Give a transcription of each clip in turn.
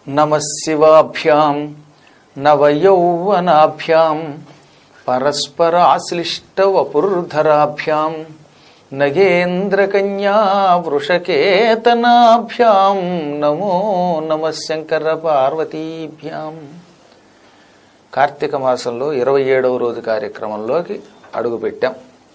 నమశివాభ్యాం నవయౌవనాభ్యాం పరస్పరాశ్లిష్టవపుర్ధరాభ్యాం నగేంద్రకన్యా వృషకేతనాభ్యాం నమో నమ శంకర పార్వతీభ్యాం కార్తీక మాసంలో ఇరవై ఏడవ రోజు కార్యక్రమంలోకి అడుగుపెట్టాం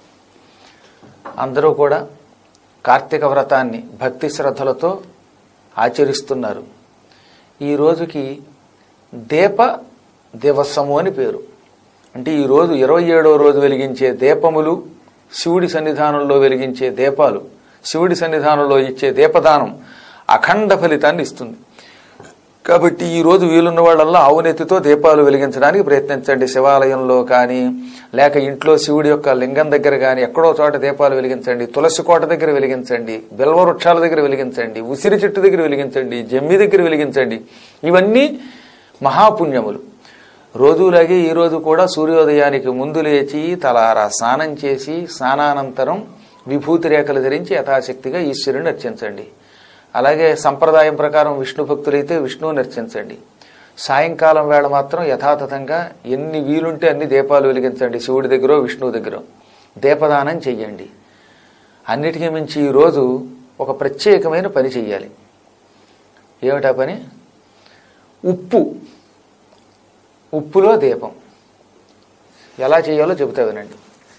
అందరూ కూడా కార్తీక వ్రతాన్ని భక్తి శ్రద్ధలతో ఆచరిస్తున్నారు ఈ రోజుకి దీప దివసము అని పేరు అంటే ఈ రోజు ఇరవై ఏడవ రోజు వెలిగించే దీపములు శివుడి సన్నిధానంలో వెలిగించే దీపాలు శివుడి సన్నిధానంలో ఇచ్చే దీపదానం అఖండ ఫలితాన్ని ఇస్తుంది కాబట్టి ఈ రోజు వీలున్న వాళ్ళల్లో ఆవునెత్తితో దీపాలు వెలిగించడానికి ప్రయత్నించండి శివాలయంలో కానీ లేక ఇంట్లో శివుడి యొక్క లింగం దగ్గర కానీ ఎక్కడో చోట దీపాలు వెలిగించండి తులసి కోట దగ్గర వెలిగించండి బిల్వ వృక్షాల దగ్గర వెలిగించండి ఉసిరి చెట్టు దగ్గర వెలిగించండి జమ్మి దగ్గర వెలిగించండి ఇవన్నీ మహాపుణ్యములు రోజులాగే ఈ రోజు కూడా సూర్యోదయానికి ముందు లేచి తలారా స్నానం చేసి స్నానానంతరం విభూతి రేఖలు ధరించి యథాశక్తిగా ఈశ్వరుని అర్చించండి అలాగే సంప్రదాయం ప్రకారం విష్ణు భక్తులైతే విష్ణువుని అర్చించండి సాయంకాలం వేళ మాత్రం యథాతథంగా ఎన్ని వీలుంటే అన్ని దీపాలు వెలిగించండి శివుడి దగ్గర విష్ణువు దగ్గర దీపదానం చెయ్యండి అన్నిటికీ మించి ఈరోజు ఒక ప్రత్యేకమైన పని చెయ్యాలి ఏమిటా పని ఉప్పు ఉప్పులో దీపం ఎలా చేయాలో చెబుతా వినండి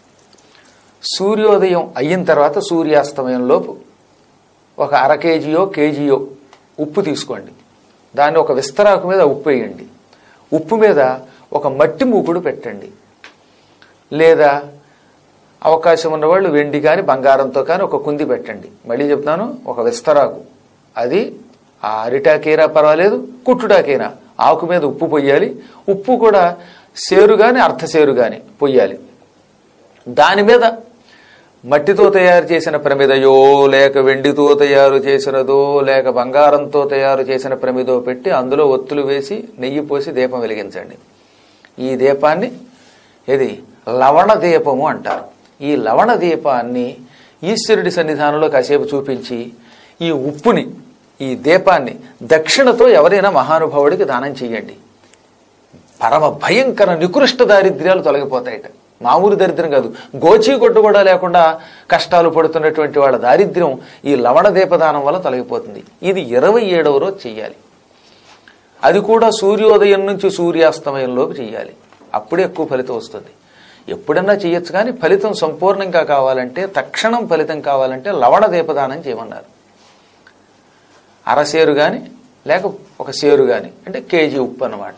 సూర్యోదయం అయిన తర్వాత సూర్యాస్తమయంలోపు ఒక అర కేజీయో కేజీయో ఉప్పు తీసుకోండి దాన్ని ఒక విస్తరాకు మీద ఉప్పు వేయండి ఉప్పు మీద ఒక మట్టి మూకుడు పెట్టండి లేదా అవకాశం ఉన్నవాళ్ళు వెండి కానీ బంగారంతో కానీ ఒక కుంది పెట్టండి మళ్ళీ చెప్తాను ఒక విస్తరాకు అది ఆ అరిటాకైనా పర్వాలేదు కుట్టుటాకైనా ఆకు మీద ఉప్పు పొయ్యాలి ఉప్పు కూడా సేరు కానీ అర్ధసేరు కానీ పొయ్యాలి దాని మీద మట్టితో తయారు చేసిన ప్రమిదయో లేక వెండితో తయారు చేసినదో లేక బంగారంతో తయారు చేసిన ప్రమిదో పెట్టి అందులో ఒత్తులు వేసి నెయ్యి పోసి దీపం వెలిగించండి ఈ దీపాన్ని ఇది లవణ దీపము అంటారు ఈ లవణ దీపాన్ని ఈశ్వరుడి సన్నిధానంలో కాసేపు చూపించి ఈ ఉప్పుని ఈ దీపాన్ని దక్షిణతో ఎవరైనా మహానుభావుడికి దానం చెయ్యండి పరమ భయంకర నికృష్ట దారిద్ర్యాలు తొలగిపోతాయట మామూలు దరిద్రం కాదు గోచి కొట్టు కూడా లేకుండా కష్టాలు పడుతున్నటువంటి వాళ్ళ దారిద్ర్యం ఈ లవణ దీపదానం వల్ల తొలగిపోతుంది ఇది ఇరవై ఏడవ రోజు చెయ్యాలి అది కూడా సూర్యోదయం నుంచి సూర్యాస్తమయంలోకి చెయ్యాలి అప్పుడే ఎక్కువ ఫలితం వస్తుంది ఎప్పుడన్నా చేయొచ్చు కానీ ఫలితం సంపూర్ణంగా కావాలంటే తక్షణం ఫలితం కావాలంటే లవణ దీపదానం చేయమన్నారు అరసేరు కానీ లేక ఒక సేరు కానీ అంటే కేజీ ఉప్పు అన్నమాట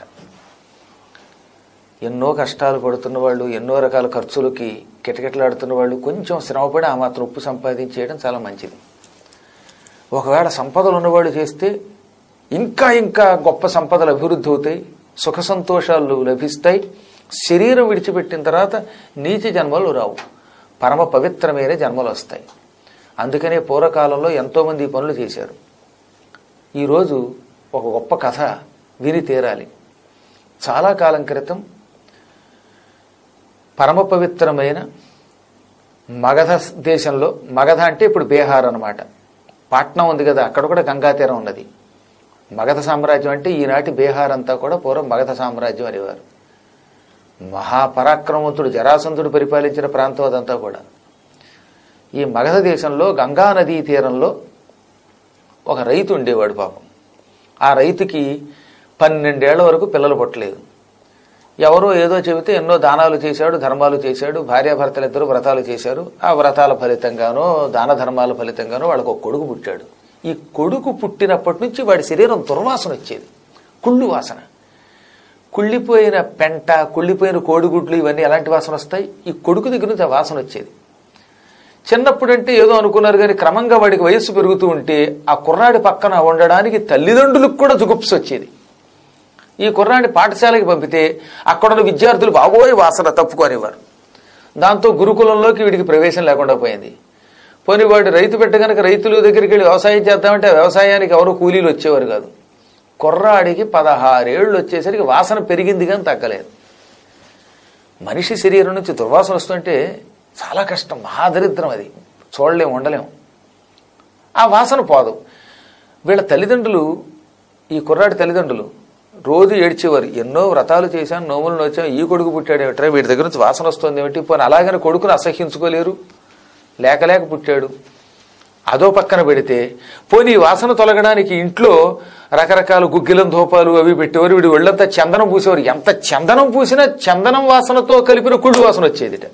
ఎన్నో కష్టాలు పడుతున్న వాళ్ళు ఎన్నో రకాల ఖర్చులకి కిటకిటలాడుతున్న వాళ్ళు కొంచెం శ్రమపడి ఆ మాత్రం ఉప్పు సంపాదించేయడం చాలా మంచిది ఒకవేళ సంపదలు ఉన్నవాళ్ళు చేస్తే ఇంకా ఇంకా గొప్ప సంపదలు అభివృద్ధి అవుతాయి సుఖ సంతోషాలు లభిస్తాయి శరీరం విడిచిపెట్టిన తర్వాత నీతి జన్మలు రావు పరమ పవిత్రమైన జన్మలు వస్తాయి అందుకనే పూర్వకాలంలో ఎంతోమంది ఈ పనులు చేశారు ఈరోజు ఒక గొప్ప కథ విని తీరాలి చాలా కాలం క్రితం పరమ పవిత్రమైన మగధ దేశంలో మగధ అంటే ఇప్పుడు బీహార్ అనమాట పాట్నం ఉంది కదా అక్కడ కూడా గంగా తీరం ఉన్నది మగధ సామ్రాజ్యం అంటే ఈనాటి బీహార్ అంతా కూడా పూర్వం మగధ సామ్రాజ్యం అనేవారు మహాపరాక్రమవంతుడు జరాసంధుడు పరిపాలించిన ప్రాంతం అదంతా కూడా ఈ మగధ దేశంలో గంగా నదీ తీరంలో ఒక రైతు ఉండేవాడు పాపం ఆ రైతుకి పన్నెండేళ్ల వరకు పిల్లలు పుట్టలేదు ఎవరో ఏదో చెబితే ఎన్నో దానాలు చేశాడు ధర్మాలు చేశాడు భార్యాభర్తలు ఇద్దరు వ్రతాలు చేశారు ఆ వ్రతాల ఫలితంగానో దాన ధర్మాల ఫలితంగానో వాళ్ళకు ఒక కొడుకు పుట్టాడు ఈ కొడుకు పుట్టినప్పటి నుంచి వాడి శరీరం దుర్వాసన వచ్చేది కుళ్ళు వాసన కుళ్ళిపోయిన పెంట కుళ్ళిపోయిన కోడిగుడ్లు ఇవన్నీ ఎలాంటి వాసన వస్తాయి ఈ కొడుకు దగ్గర నుంచి ఆ వాసన వచ్చేది చిన్నప్పుడు అంటే ఏదో అనుకున్నారు కానీ క్రమంగా వాడికి వయస్సు పెరుగుతూ ఉంటే ఆ కుర్రాడి పక్కన ఉండడానికి తల్లిదండ్రులకు కూడా జుగుప్స్ వచ్చేది ఈ కుర్రాడిని పాఠశాలకి పంపితే అక్కడున్న విద్యార్థులు బాగోయ్ వాసన తప్పుకోనివారు దాంతో గురుకులంలోకి వీడికి ప్రవేశం లేకుండా పోయింది పోనీ వాడు రైతు పెట్ట కనుక రైతుల దగ్గరికి వెళ్ళి వ్యవసాయం చేద్దామంటే ఆ వ్యవసాయానికి ఎవరు కూలీలు వచ్చేవారు కాదు కుర్రాడికి పదహారేళ్ళు వచ్చేసరికి వాసన పెరిగింది కానీ తగ్గలేదు మనిషి శరీరం నుంచి దుర్వాసన వస్తుంటే చాలా కష్టం మహాదరిద్రం అది చూడలేం ఉండలేం ఆ వాసన పోదు వీళ్ళ తల్లిదండ్రులు ఈ కుర్రాడి తల్లిదండ్రులు రోజు ఏడ్చేవారు ఎన్నో వ్రతాలు చేశాను నోములు నోచాం ఈ కొడుకు పుట్టాడు ఏమిట్రా వీడి దగ్గర నుంచి వాసన వస్తుంది ఏమిటి పోనీ అలాగని కొడుకుని అసహ్యించుకోలేరు లేక లేక పుట్టాడు అదో పక్కన పెడితే పోనీ ఈ వాసన తొలగడానికి ఇంట్లో రకరకాల గుగ్గిలం ధూపాలు అవి పెట్టేవారు వీడి ఒళ్ళంతా చందనం పూసేవారు ఎంత చందనం పూసినా చందనం వాసనతో కలిపిన కుళ్ళు వాసన వచ్చేదిట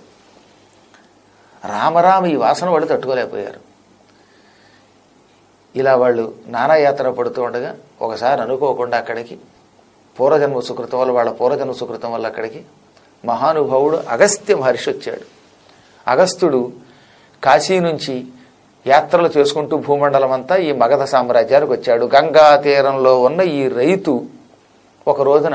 రామరామ ఈ వాసన వాళ్ళు తట్టుకోలేకపోయారు ఇలా వాళ్ళు నానాయాత్ర పడుతూ ఉండగా ఒకసారి అనుకోకుండా అక్కడికి పూర్వజన్మ సుకృతం వల్ల వాళ్ళ పూర్వజన్మ సుకృతం వల్ల అక్కడికి మహానుభావుడు అగస్త్య మహర్షి వచ్చాడు అగస్త్యుడు కాశీ నుంచి యాత్రలు చేసుకుంటూ భూమండలం అంతా ఈ మగధ సామ్రాజ్యానికి వచ్చాడు గంగా తీరంలో ఉన్న ఈ రైతు ఒక రోజున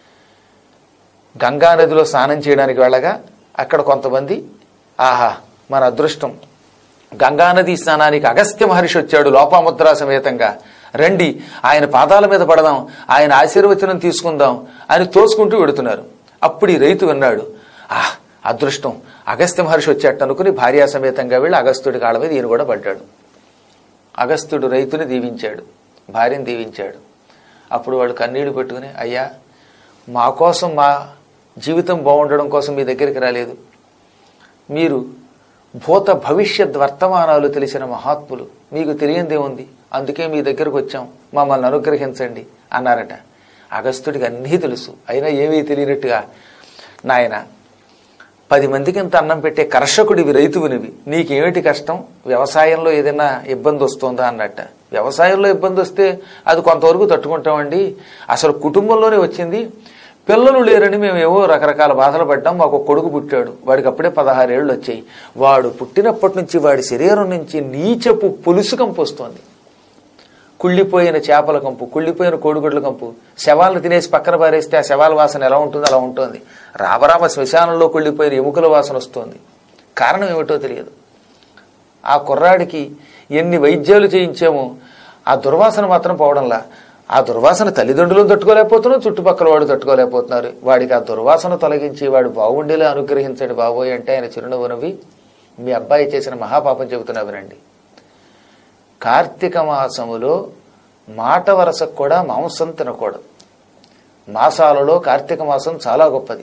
గంగా నదిలో స్నానం చేయడానికి వెళ్ళగా అక్కడ కొంతమంది ఆహా మన అదృష్టం గంగానది స్నానానికి అగస్త్య మహర్షి వచ్చాడు లోపాముద్రా సమేతంగా రండి ఆయన పాదాల మీద పడదాం ఆయన ఆశీర్వచనం తీసుకుందాం అని తోసుకుంటూ వెడుతున్నారు అప్పుడు ఈ రైతు విన్నాడు ఆ అదృష్టం అగస్త్య మహర్షి వచ్చాట అనుకుని భార్యా సమేతంగా వెళ్ళి అగస్త్యుడి కాళ్ళ మీద ఈయన కూడా పడ్డాడు అగస్త్యుడు రైతుని దీవించాడు భార్యను దీవించాడు అప్పుడు వాళ్ళు కన్నీళ్లు పెట్టుకుని అయ్యా మా కోసం మా జీవితం బాగుండడం కోసం మీ దగ్గరికి రాలేదు మీరు భూత భవిష్యత్ వర్తమానాలు తెలిసిన మహాత్ములు మీకు తెలియందేముంది అందుకే మీ దగ్గరకు వచ్చాం మమ్మల్ని అనుగ్రహించండి అన్నారట అగస్త్యుడికి అన్నీ తెలుసు అయినా ఏమీ తెలియనట్టుగా నాయన పది మందికి ఇంత అన్నం పెట్టే కర్షకుడివి రైతువునివి నీకేమిటి కష్టం వ్యవసాయంలో ఏదైనా ఇబ్బంది వస్తుందా అన్నట్ట వ్యవసాయంలో ఇబ్బంది వస్తే అది కొంతవరకు తట్టుకుంటామండి అసలు కుటుంబంలోనే వచ్చింది పిల్లలు లేరని మేము ఏవో రకరకాల బాధలు పడ్డాం మాకు ఒక కొడుకు పుట్టాడు వాడికి అప్పుడే పదహారేళ్ళు వచ్చాయి వాడు పుట్టినప్పటి నుంచి వాడి శరీరం నుంచి నీచపు పులుసు కంపు వస్తోంది కుళ్ళిపోయిన చేపల కంపు కుళ్ళిపోయిన కోడిగుడ్ల కంపు శవాలను తినేసి పక్కన పారేస్తే ఆ శవాల వాసన ఎలా ఉంటుందో అలా ఉంటుంది రామరామ శ్మశానంలో కుళ్ళిపోయిన ఎముకల వాసన వస్తుంది కారణం ఏమిటో తెలియదు ఆ కుర్రాడికి ఎన్ని వైద్యాలు చేయించామో ఆ దుర్వాసన మాత్రం పోవడంలా ఆ దుర్వాసన తల్లిదండ్రులు తట్టుకోలేకపోతున్నారు చుట్టుపక్కల వాడు తట్టుకోలేకపోతున్నారు వాడికి ఆ దుర్వాసన తొలగించి వాడు బాగుండేలా అనుగ్రహించండి బాబోయ్ అంటే ఆయన చిరునవ్వు నవ్వి మీ అబ్బాయి చేసిన మహాపాపం చెబుతున్నా వినండి కార్తీక మాసములో మాట వరసకు కూడా మాంసం తినకూడదు మాసాలలో కార్తీక మాసం చాలా గొప్పది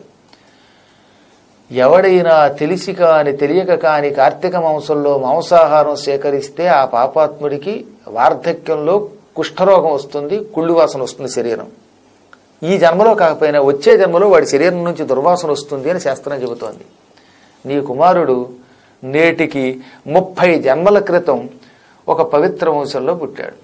ఎవడైనా తెలిసి కాని తెలియక కాని కార్తీక మాంసంలో మాంసాహారం సేకరిస్తే ఆ పాపాత్ముడికి వార్ధక్యంలో కుష్ఠరోగం వస్తుంది కుళ్ళు వాసన వస్తుంది శరీరం ఈ జన్మలో కాకపోయినా వచ్చే జన్మలో వాడి శరీరం నుంచి దుర్వాసన వస్తుంది అని శాస్త్రం చెబుతోంది నీ కుమారుడు నేటికి ముప్పై జన్మల క్రితం ఒక పవిత్ర వంశంలో పుట్టాడు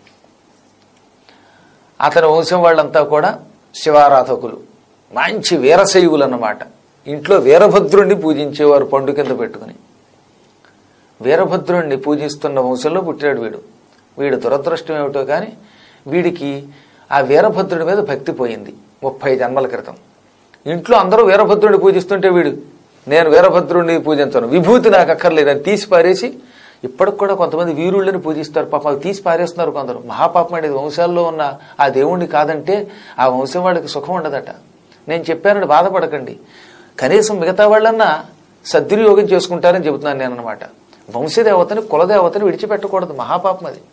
అతని వంశం వాళ్ళంతా కూడా శివారాధకులు మంచి వీరశైవులు అన్నమాట ఇంట్లో వీరభద్రుణ్ణి పూజించేవారు పండు కింద పెట్టుకుని వీరభద్రుణ్ణి పూజిస్తున్న వంశంలో పుట్టాడు వీడు వీడు దురదృష్టం ఏమిటో కానీ వీడికి ఆ వీరభద్రుడి మీద భక్తి పోయింది ముప్పై జన్మల క్రితం ఇంట్లో అందరూ వీరభద్రుడిని పూజిస్తుంటే వీడు నేను వీరభద్రుడిని పూజించను విభూతి నాకు అక్కర్లేదని తీసి పారేసి ఇప్పటికి కూడా కొంతమంది వీరుళ్ళని పూజిస్తారు పాపం అవి తీసి పారేస్తున్నారు కొందరు మహాపాపం అనేది వంశాల్లో ఉన్న ఆ దేవుణ్ణి కాదంటే ఆ వంశం వాళ్ళకి సుఖం ఉండదట నేను చెప్పానని బాధపడకండి కనీసం మిగతా వాళ్ళన్నా సద్వినియోగం చేసుకుంటారని చెబుతున్నాను నేను అనమాట వంశదేవతని కులదేవతని విడిచిపెట్టకూడదు మహాపాపం అది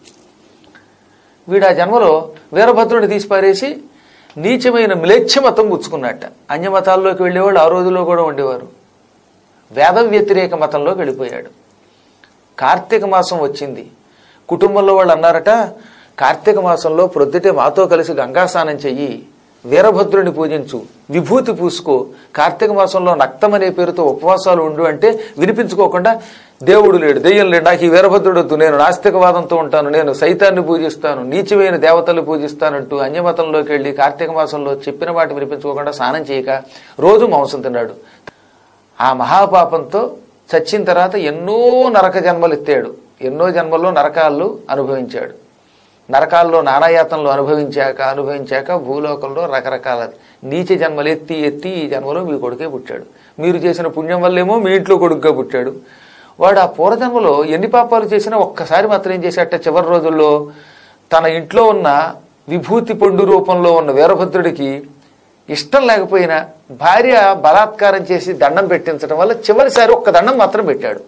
వీడు ఆ జన్మలో వీరభద్రుడిని తీసి పారేసి నీచమైన మ్లేచ్ఛ మతం పుచ్చుకున్నట్ట అన్య మతాల్లోకి వెళ్ళేవాళ్ళు ఆ రోజుల్లో కూడా ఉండేవారు వేద వ్యతిరేక మతంలోకి వెళ్ళిపోయాడు కార్తీక మాసం వచ్చింది కుటుంబంలో వాళ్ళు అన్నారట కార్తీక మాసంలో ప్రొద్దుటే మాతో కలిసి గంగా స్నానం చెయ్యి వీరభద్రుని పూజించు విభూతి పూసుకో కార్తీక మాసంలో నక్తం అనే పేరుతో ఉపవాసాలు ఉండు అంటే వినిపించుకోకుండా దేవుడు లేడు దెయ్యం లేడు నాకు ఈ వీరభద్రుడు వద్దు నేను నాస్తికవాదంతో ఉంటాను నేను సైతాన్ని పూజిస్తాను నీచమైన దేవతలు పూజిస్తానంటూ అన్యమతంలోకి వెళ్ళి కార్తీక మాసంలో చెప్పిన మాట వినిపించుకోకుండా స్నానం చేయక రోజు మాంసం తిన్నాడు ఆ మహాపాపంతో చచ్చిన తర్వాత ఎన్నో నరక జన్మలు ఎత్తాడు ఎన్నో జన్మల్లో నరకాలు అనుభవించాడు నరకాల్లో నానాయాతనలు అనుభవించాక అనుభవించాక భూలోకంలో రకరకాల నీచ జన్మలు ఎత్తి ఎత్తి ఈ జన్మలో మీ కొడుకే పుట్టాడు మీరు చేసిన పుణ్యం వల్లేమో మీ ఇంట్లో కొడుకుగా పుట్టాడు వాడు ఆ పూర్వజన్మలో ఎన్ని పాపాలు చేసినా ఒక్కసారి మాత్రం ఏం చేశాట చివరి రోజుల్లో తన ఇంట్లో ఉన్న విభూతి పండు రూపంలో ఉన్న వీరభద్రుడికి ఇష్టం లేకపోయినా భార్య బలాత్కారం చేసి దండం పెట్టించడం వల్ల చివరిసారి ఒక్క దండం మాత్రం పెట్టాడు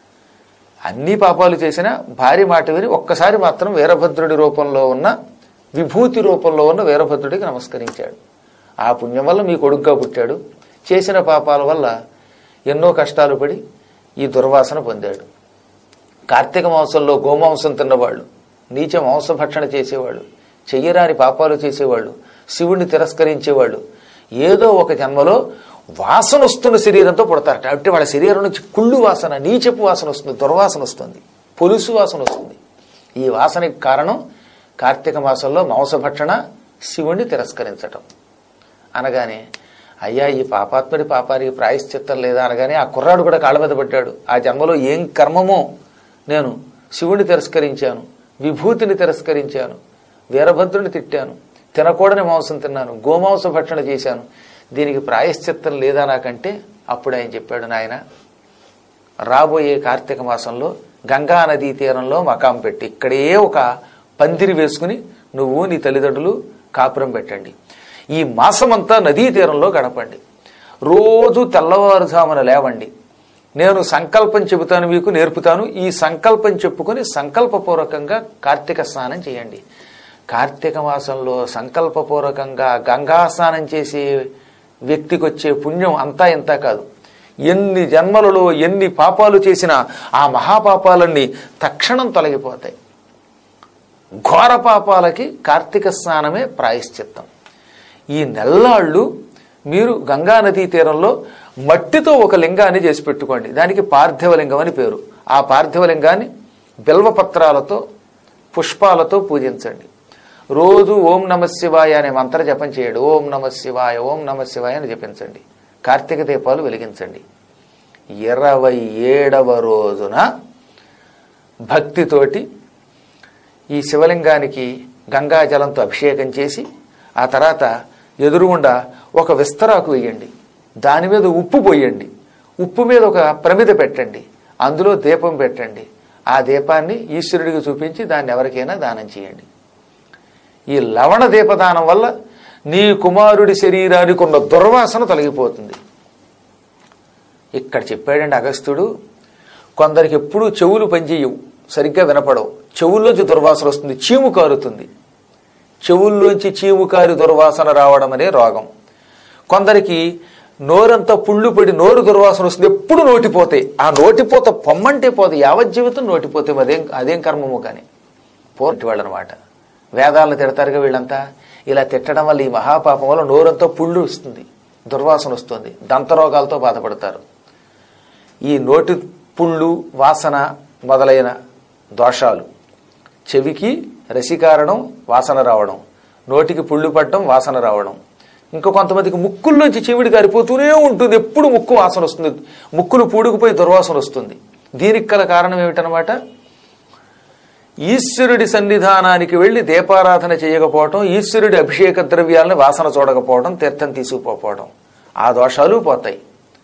అన్ని పాపాలు చేసినా భార్య మాట విని ఒక్కసారి మాత్రం వీరభద్రుడి రూపంలో ఉన్న విభూతి రూపంలో ఉన్న వీరభద్రుడికి నమస్కరించాడు ఆ పుణ్యం వల్ల మీ కొడుకుగా పుట్టాడు చేసిన పాపాల వల్ల ఎన్నో కష్టాలు పడి ఈ దుర్వాసన పొందాడు కార్తీక మాంసంలో గోమాంసం తిన్నవాళ్ళు నీచ మాంసభక్షణ చేసేవాళ్ళు చెయ్యరాని పాపాలు చేసేవాళ్ళు శివుణ్ణి తిరస్కరించేవాళ్ళు ఏదో ఒక జన్మలో వాసన వస్తున్న శరీరంతో పుడతారట అంటే వాళ్ళ శరీరం నుంచి కుళ్ళు వాసన నీచపు వాసన వస్తుంది దుర్వాసన వస్తుంది పొలుసు వాసన వస్తుంది ఈ వాసనకి కారణం కార్తీక మాసంలో మాంసభక్షణ శివుణ్ణి తిరస్కరించటం అనగానే అయ్యా ఈ పాపాత్ముడి పాపానికి ప్రాయశ్చిత్తం లేదా అనగానే ఆ కుర్రాడు కూడా కాళ్ళ మీద పడ్డాడు ఆ జన్మలో ఏం కర్మమో నేను శివుణ్ణి తిరస్కరించాను విభూతిని తిరస్కరించాను వీరభద్రుని తిట్టాను తినకూడని మాంసం తిన్నాను గోమాంస భక్షణ చేశాను దీనికి ప్రాయశ్చిత్తం లేదా నాకంటే అప్పుడు ఆయన చెప్పాడు నాయన రాబోయే కార్తీక మాసంలో గంగా నదీ తీరంలో మకాం పెట్టి ఇక్కడే ఒక పందిరి వేసుకుని నువ్వు నీ తల్లిదండ్రులు కాపురం పెట్టండి ఈ మాసమంతా నదీ తీరంలో గడపండి రోజు తెల్లవారుజామున లేవండి నేను సంకల్పం చెబుతాను మీకు నేర్పుతాను ఈ సంకల్పం చెప్పుకొని సంకల్పపూర్వకంగా కార్తీక స్నానం చేయండి కార్తీక మాసంలో సంకల్పపూర్వకంగా గంగా స్నానం చేసే వ్యక్తికి వచ్చే పుణ్యం అంతా ఇంత కాదు ఎన్ని జన్మలలో ఎన్ని పాపాలు చేసినా ఆ మహాపాపాలన్నీ తక్షణం తొలగిపోతాయి ఘోర పాపాలకి కార్తీక స్నానమే ప్రాయశ్చిత్తం ఈ నెల్లాళ్ళు మీరు గంగా నదీ తీరంలో మట్టితో ఒక లింగాన్ని చేసి పెట్టుకోండి దానికి పార్థివలింగం అని పేరు ఆ పార్థివలింగాన్ని బిల్వపత్రాలతో పుష్పాలతో పూజించండి రోజు ఓం నమ శివాయ అనే మంత్ర జపం చేయండి ఓం నమ శివాయ ఓం నమ శివాయ అని జపించండి కార్తీక దీపాలు వెలిగించండి ఇరవై ఏడవ రోజున భక్తితోటి ఈ శివలింగానికి గంగా జలంతో అభిషేకం చేసి ఆ తర్వాత ఎదురుగుండా ఒక విస్తరాకు వేయండి దాని మీద ఉప్పు పోయండి ఉప్పు మీద ఒక ప్రమిద పెట్టండి అందులో దీపం పెట్టండి ఆ దీపాన్ని ఈశ్వరుడికి చూపించి దాన్ని ఎవరికైనా దానం చేయండి ఈ లవణ దీపదానం వల్ల నీ కుమారుడి శరీరానికి ఉన్న దుర్వాసన తొలగిపోతుంది ఇక్కడ చెప్పాడండి అగస్త్యుడు కొందరికి ఎప్పుడూ చెవులు పనిచేయవు సరిగ్గా వినపడవు చెవుల్లోంచి దుర్వాసన వస్తుంది చీము కారుతుంది చెవుల్లోంచి చీము కారి దుర్వాసన రావడం అనే రోగం కొందరికి నోరంతా పుళ్ళు పడి నోరు దుర్వాసన వస్తుంది ఎప్పుడు నోటిపోతాయి ఆ నోటిపోత పొమ్మంటే పోతే యావత్ జీవితం నోటిపోతే అదేం అదేం కర్మము కానీ పోటీ వాళ్ళు అనమాట వేదాలను తిడతారుగా వీళ్ళంతా ఇలా తిట్టడం వల్ల ఈ మహాపాపం వల్ల నోరంతా పుళ్ళు వస్తుంది దుర్వాసన వస్తుంది దంతరోగాలతో బాధపడతారు ఈ నోటి పుళ్ళు వాసన మొదలైన దోషాలు చెవికి రసికారణం వాసన రావడం నోటికి పుళ్ళు పట్టడం వాసన రావడం ఇంకా కొంతమందికి ముక్కుల్లోంచి చీమిడి కారిపోతూనే ఉంటుంది ఎప్పుడు ముక్కు వాసన వస్తుంది ముక్కులు పూడుకుపోయి దుర్వాసన వస్తుంది దీనికి గల కారణం ఏమిటనమాట ఈశ్వరుడి సన్నిధానానికి వెళ్లి దీపారాధన చేయకపోవటం ఈశ్వరుడి అభిషేక ద్రవ్యాలను వాసన చూడకపోవడం తీర్థం తీసుకుపోవడం ఆ దోషాలు పోతాయి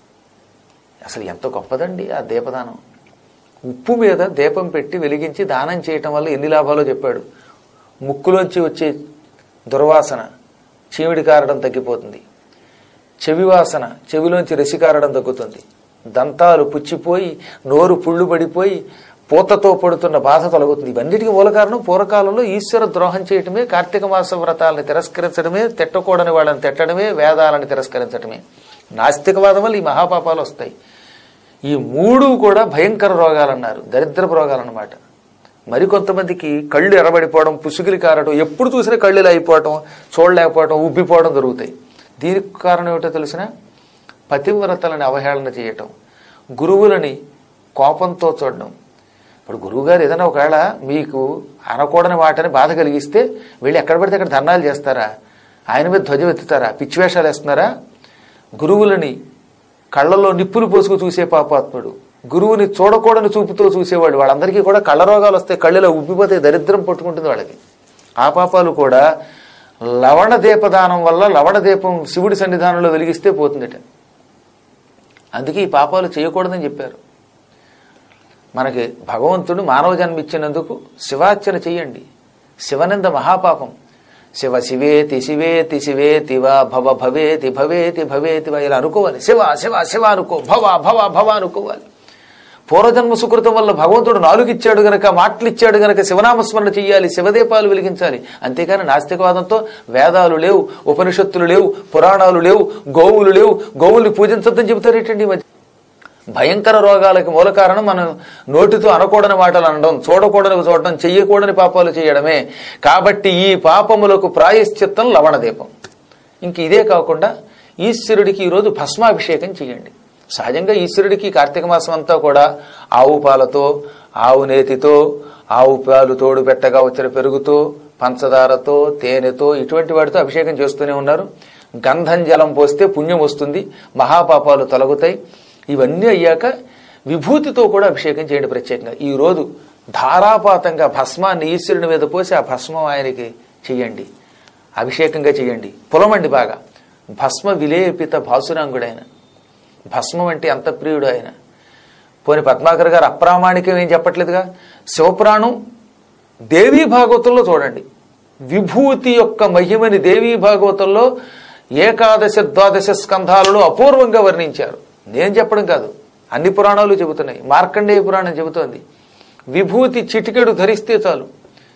అసలు ఎంత గొప్పదండి ఆ దీపదానం ఉప్పు మీద దీపం పెట్టి వెలిగించి దానం చేయటం వల్ల ఎన్ని లాభాలో చెప్పాడు ముక్కులోంచి వచ్చే దుర్వాసన చీమిడి కారడం తగ్గిపోతుంది చెవి వాసన చెవిలోంచి రసి కారడం తగ్గుతుంది దంతాలు పుచ్చిపోయి నోరు పుళ్ళు పడిపోయి పూతతో పడుతున్న బాధ తొలగుతుంది ఇవన్నిటికీ మూల కారణం పూర్వకాలంలో ఈశ్వర ద్రోహం చేయటమే కార్తీక మాస వ్రతాలను తిరస్కరించడమే తిట్టకూడని వాళ్ళని తిట్టడమే వేదాలను తిరస్కరించడమే నాస్తికవాదం వల్ల ఈ మహాపాపాలు వస్తాయి ఈ మూడు కూడా భయంకర రోగాలన్నారు దరిద్రపు రోగాలన్నమాట మరికొంతమందికి కళ్ళు ఎర్రబడిపోవడం పుసుగిలి కారడం ఎప్పుడు చూసినా కళ్ళు ఇలా అయిపోవటం చూడలేకపోవడం ఉబ్బిపోవడం జరుగుతాయి దీనికి కారణం ఏమిటో తెలిసిన పతివ్రతలని అవహేళన చేయటం గురువులని కోపంతో చూడడం ఇప్పుడు గురువుగారు ఏదైనా ఒకవేళ మీకు అనకూడని మాటని బాధ కలిగిస్తే వెళ్ళి ఎక్కడ పడితే అక్కడ ధర్నాలు చేస్తారా ఆయన మీద ధ్వజం ఎత్తుతారా పిచ్చివేషాలు వేస్తున్నారా గురువులని కళ్ళలో నిప్పులు పోసుకు చూసే పాపాత్ముడు గురువుని చూడకూడని చూపుతో చూసేవాడు వాళ్ళందరికీ కూడా కళ్ళ రోగాలు వస్తాయి కళ్ళలో ఉబ్బిపోతే దరిద్రం పట్టుకుంటుంది వాళ్ళకి ఆ పాపాలు కూడా లవణ దీపదానం వల్ల లవణ దీపం శివుడి సన్నిధానంలో వెలిగిస్తే పోతుందట అందుకే ఈ పాపాలు చేయకూడదని చెప్పారు మనకి భగవంతుడు మానవ జన్మ ఇచ్చినందుకు శివార్చన చెయ్యండి శివనంద మహాపాపం శివ శివేతి శివేతి శివేతి వా భవ భవేతి భవేతి భవేతి వా ఇలా అనుకోవాలి శివ శివ శివ అనుకో భవ భవ భవ అనుకోవాలి పూర్వజన్మ సుకృతం వల్ల భగవంతుడు నాలుగు ఇచ్చాడు గనక మాటలు ఇచ్చాడు గనక శివనామస్మరణ చెయ్యాలి శివదీపాలు వెలిగించాలి అంతేకాని నాస్తికవాదంతో వేదాలు లేవు ఉపనిషత్తులు లేవు పురాణాలు లేవు గోవులు లేవు గోవుల్ని పూజించొద్దని చెబుతారేటండి ఈ మధ్య భయంకర రోగాలకి మూల కారణం మనం నోటితో అనకూడని మాటలు అనడం చూడకూడని చూడడం చెయ్యకూడని పాపాలు చేయడమే కాబట్టి ఈ పాపములకు ప్రాయశ్చిత్తం లవణదీపం ఇంక ఇదే కాకుండా ఈశ్వరుడికి ఈరోజు భస్మాభిషేకం చేయండి సహజంగా ఈశ్వరుడికి కార్తీక మాసం అంతా కూడా ఆవు పాలతో ఆవు నేతితో ఆవు పాలు తోడు పెట్టగా వచ్చిన పెరుగుతో పంచదారతో తేనెతో ఇటువంటి వాటితో అభిషేకం చేస్తూనే ఉన్నారు గంధం జలం పోస్తే పుణ్యం వస్తుంది మహాపాపాలు తొలగుతాయి ఇవన్నీ అయ్యాక విభూతితో కూడా అభిషేకం చేయండి ప్రత్యేకంగా ఈ రోజు ధారాపాతంగా భస్మాన్ని ఈశ్వరుని మీద పోసి ఆ భస్మం ఆయనకి చెయ్యండి అభిషేకంగా చెయ్యండి పొలమండి బాగా భస్మ విలేపిత భాసురాంగుడైన భస్మం అంటే ఎంత ప్రియుడు ఆయన పోని పద్మాకర్ గారు అప్రామాణికం ఏం చెప్పట్లేదుగా శివపురాణం దేవీ భాగవతంలో చూడండి విభూతి యొక్క మహిమని దేవీ భాగవతంలో ఏకాదశ ద్వాదశ స్కంధాలలో అపూర్వంగా వర్ణించారు నేను చెప్పడం కాదు అన్ని పురాణాలు చెబుతున్నాయి మార్కండేయ పురాణం చెబుతోంది విభూతి చిటికెడు ధరిస్తే చాలు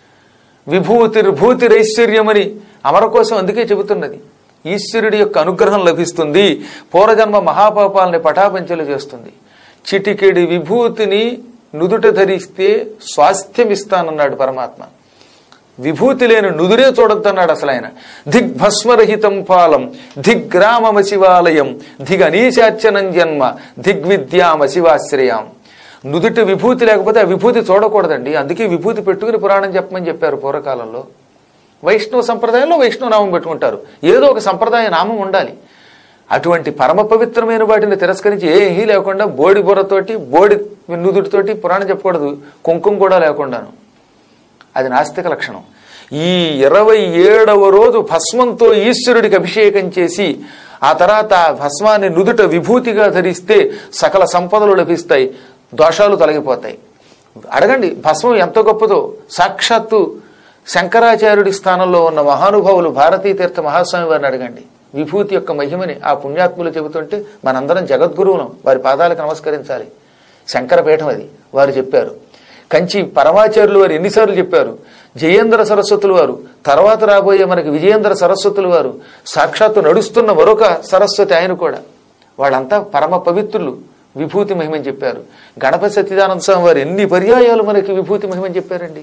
విభూతిర్భూతిరైశ్వర్యమని అమర కోసం అందుకే చెబుతున్నది ఈశ్వరుడి యొక్క అనుగ్రహం లభిస్తుంది పూర్వజన్మ మహాపాపాలని పటాపంచలు చేస్తుంది చిటికెడి విభూతిని నుదుట ధరిస్తే స్వాస్థ్యం ఇస్తానన్నాడు పరమాత్మ విభూతి లేని నుదురే చూడొద్దన్నాడు అసలు ఆయన దిగ్భస్మరహితం పాలం దిగ్గ్రామమ శివాలయం దిగనీశార్చనం జన్మ దిగ్విద్యామ శివాశ్రయాం నుదుటి విభూతి లేకపోతే ఆ విభూతి చూడకూడదండి అందుకే విభూతి పెట్టుకుని పురాణం చెప్పమని చెప్పారు పూర్వకాలంలో వైష్ణవ సంప్రదాయంలో వైష్ణవ నామం పెట్టుకుంటారు ఏదో ఒక సంప్రదాయ నామం ఉండాలి అటువంటి పరమ పవిత్రమైన వాటిని తిరస్కరించి ఏమీ లేకుండా బోడి బుర్రతోటి బోడి నుదుటితోటి పురాణం చెప్పకూడదు కుంకుమ కూడా లేకుండాను అది నాస్తిక లక్షణం ఈ ఇరవై ఏడవ రోజు భస్మంతో ఈశ్వరుడికి అభిషేకం చేసి ఆ తర్వాత ఆ భస్మాన్ని నుదుట విభూతిగా ధరిస్తే సకల సంపదలు లభిస్తాయి దోషాలు తొలగిపోతాయి అడగండి భస్మం ఎంత గొప్పదో సాక్షాత్తు శంకరాచార్యుడి స్థానంలో ఉన్న మహానుభావులు భారతీ తీర్థ మహాస్వామి వారిని అడగండి విభూతి యొక్క మహిమని ఆ పుణ్యాత్ములు చెబుతుంటే మనందరం జగద్గురువులం వారి పాదాలకు నమస్కరించాలి శంకరపీఠం అది వారు చెప్పారు కంచి పరమాచార్యులు వారు ఎన్నిసార్లు చెప్పారు జయేంద్ర సరస్వతులు వారు తర్వాత రాబోయే మనకి విజయేంద్ర సరస్వతులు వారు సాక్షాత్తు నడుస్తున్న మరొక సరస్వతి ఆయన కూడా వాళ్ళంతా పరమ పవిత్రులు విభూతి మహిమని చెప్పారు గణపతి సత్యదానంద స్వామి వారు ఎన్ని పర్యాయాలు మనకి విభూతి మహిమని చెప్పారండి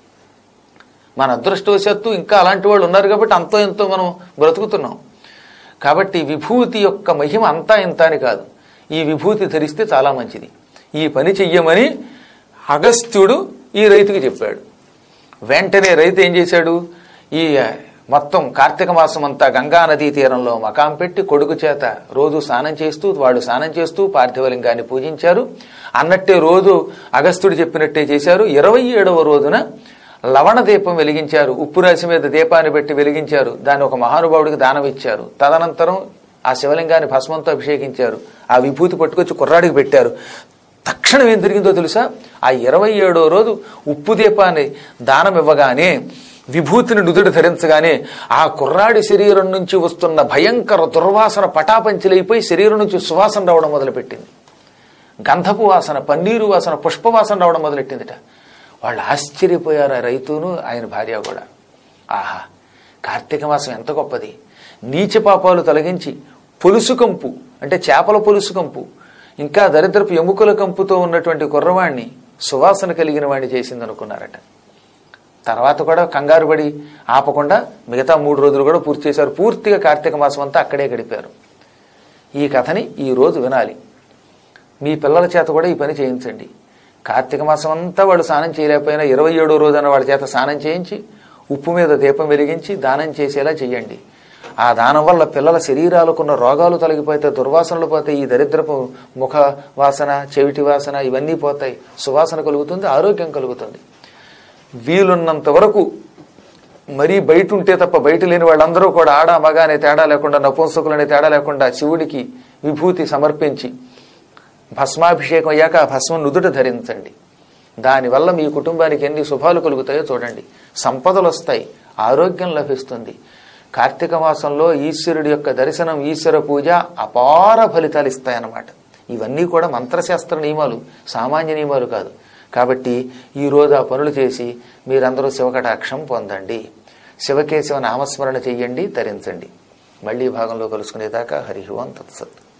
మన అదృష్టవశాత్తు ఇంకా అలాంటి వాళ్ళు ఉన్నారు కాబట్టి అంతో ఎంతో మనం బ్రతుకుతున్నాం కాబట్టి విభూతి యొక్క మహిమ అంతా ఇంత అని కాదు ఈ విభూతి ధరిస్తే చాలా మంచిది ఈ పని చెయ్యమని అగస్త్యుడు ఈ రైతుకి చెప్పాడు వెంటనే రైతు ఏం చేశాడు ఈ మొత్తం కార్తీక మాసం అంతా గంగా నదీ తీరంలో మకాం పెట్టి కొడుకు చేత రోజు స్నానం చేస్తూ వాడు స్నానం చేస్తూ పార్థివలింగాన్ని పూజించారు అన్నట్టే రోజు అగస్త్యుడు చెప్పినట్టే చేశారు ఇరవై ఏడవ రోజున లవణ దీపం వెలిగించారు ఉప్పు రాశి మీద దీపాన్ని పెట్టి వెలిగించారు దాన్ని ఒక మహానుభావుడికి దానం ఇచ్చారు తదనంతరం ఆ శివలింగాన్ని భస్మంతో అభిషేకించారు ఆ విభూతి పట్టుకొచ్చి కుర్రాడికి పెట్టారు తక్షణం ఏం జరిగిందో తెలుసా ఆ ఇరవై ఏడో రోజు ఉప్పు దీపాన్ని దానం ఇవ్వగానే విభూతిని నుదుడు ధరించగానే ఆ కుర్రాడి శరీరం నుంచి వస్తున్న భయంకర దుర్వాసన పటాపంచలైపోయి శరీరం నుంచి సువాసన రావడం మొదలుపెట్టింది గంధపు వాసన పన్నీరు వాసన పుష్పవాసన రావడం మొదలెట్టిందిట వాళ్ళు ఆశ్చర్యపోయారు ఆ రైతును ఆయన భార్య కూడా ఆహా కార్తీక మాసం ఎంత గొప్పది నీచ పాపాలు తొలగించి పులుసు కంపు అంటే చేపల పులుసు కంపు ఇంకా దరిద్రపు ఎముకల కంపుతో ఉన్నటువంటి కుర్రవాణ్ణి సువాసన కలిగిన వాడిని చేసింది అనుకున్నారట తర్వాత కూడా కంగారు పడి ఆపకుండా మిగతా మూడు రోజులు కూడా పూర్తి చేశారు పూర్తిగా కార్తీక మాసం అంతా అక్కడే గడిపారు ఈ కథని ఈ రోజు వినాలి మీ పిల్లల చేత కూడా ఈ పని చేయించండి కార్తీక మాసం అంతా వాడు స్నానం చేయలేకపోయినా ఇరవై ఏడో రోజున వాడి చేత స్నానం చేయించి ఉప్పు మీద దీపం వెలిగించి దానం చేసేలా చెయ్యండి ఆ దానం వల్ల పిల్లల శరీరాలకున్న రోగాలు తొలగిపోతే దుర్వాసనలు పోతాయి ఈ దరిద్రపు ముఖ వాసన చెవిటి వాసన ఇవన్నీ పోతాయి సువాసన కలుగుతుంది ఆరోగ్యం కలుగుతుంది వీలున్నంత వరకు మరీ బయట ఉంటే తప్ప బయట లేని వాళ్ళందరూ కూడా ఆడ మగ అనే తేడా లేకుండా నపుంసకులు అనే తేడా లేకుండా శివుడికి విభూతి సమర్పించి భస్మాభిషేకం అయ్యాక ఆ భస్మం నుదుట ధరించండి దానివల్ల మీ కుటుంబానికి ఎన్ని శుభాలు కలుగుతాయో చూడండి సంపదలు వస్తాయి ఆరోగ్యం లభిస్తుంది కార్తీక మాసంలో ఈశ్వరుడి యొక్క దర్శనం ఈశ్వర పూజ అపార ఫలితాలు ఇస్తాయన్నమాట ఇవన్నీ కూడా మంత్రశాస్త్ర నియమాలు సామాన్య నియమాలు కాదు కాబట్టి ఈ రోజు ఆ పనులు చేసి మీరందరూ శివకటాక్షం పొందండి శివకేశవ నామస్మరణ చెయ్యండి తరించండి మళ్ళీ ఈ భాగంలో కలుసుకునేదాకా హరి ఓం తత్సత్